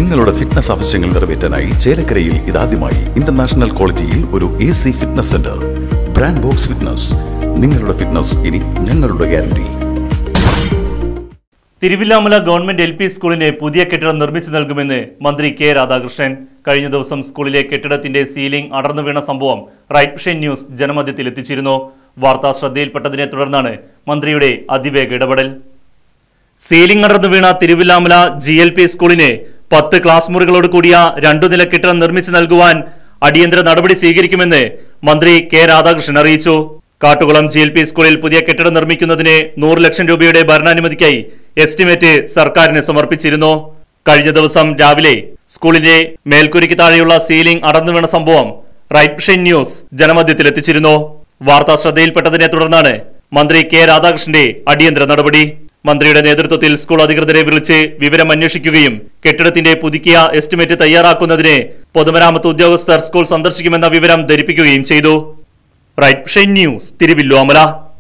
നിങ്ങളുടെ ഫിറ്റ്നസ് ആവശ്യങ്ങൾ നിറവേറ്റാനായി ചേലക്കരയിൽ ഇതാദ്യമായി ഇന്റർനാഷണൽ ക്വാളിറ്റിയിൽ ഒരു A C fitness centre brand box fitness നിങ്ങളുടെ ഫിറ്റ്നസ് ഇനി ഞങ്ങളുടെ guarantee Thiruvilwamala government L P സ്കൂളിന് പുതിയ കെട്ടിടം നിർമ്മിച്ചു നൽകുമെന്ന് മന്ത്രി കെ രാധാകൃഷ്ണൻ കഴിഞ്ഞ ദിവസം സ്കൂളിലെ കെട്ടിടത്തിന്റെ സീലിംഗ് അടർന്നു വീണ സംഭവം റൈറ്റ് വിഷൻ ന്യൂസ് ജനമധ്യത്തിൽ എത്തിച്ചിരുന്നു വാർത്ത ശ്രദ്ധയിൽപ്പെട്ടതിനെ തുടർന്നാണ് മന്ത്രിയുടെ അതിവേഗ ഇടപെടൽ സീലിംഗ് അടർന്നു വീണ തിരുവില്ലാമല ജി എൽ പി സ്കൂളിന് പത്ത് ക്ലാസ് മുറികളോട് കൂടിയ രണ്ടു നില കെട്ടിടം നിർമ്മിച്ചു നൽകുവാൻ അടിയന്തര നടപടി സ്വീകരിക്കുമെന്ന് മന്ത്രി കെ രാധാകൃഷ്ണൻ അറിയിച്ചു കാട്ടുകുളം ജി എൽ പി സ്കൂളിൽ പുതിയ കെട്ടിടം നിർമ്മിക്കുന്നതിന് നൂറ് ലക്ഷം രൂപയുടെ ഭരണാനുമതിക്കായി എസ്റ്റിമേറ്റ് സർക്കാരിന് സമർപ്പിച്ചിരുന്നു കഴിഞ്ഞ ദിവസം രാവിലെ സ്കൂളിന്റെ മേൽക്കൂരിക്ക് താഴെയുള്ള സീലിംഗ് അടർന്നു വീണ സംഭവം റൈറ്റ് വിഷൻ ന്യൂസ് ജനമധ്യത്തിൽ എത്തിച്ചിരുന്നു വാർത്ത ശ്രദ്ധയിൽപ്പെട്ടതിനെ തുടർന്നാണ് മന്ത്രി കെ രാധാകൃഷ്ണന്റെ അടിയന്തര നടപടി മന്ത്രിയുടെ നേതൃത്വത്തിൽ സ്കൂൾ അധികൃതരെ വിളിച്ച് വിവരം അന്വേഷിക്കുകയും കെട്ടിടത്തിന്റെ പുതുക്കിയ എസ്റ്റിമേറ്റ് തയ്യാറാക്കുന്നതിന് പൊതുമരാമത്ത് ഉദ്യോഗസ്ഥർ സ്കൂൾ സന്ദർശിക്കുമെന്ന വിവരം ധരിപ്പിക്കുകയും ചെയ്തു റൈറ്റ് വിഷൻ ന്യൂസ് തിരുവില്ലോമല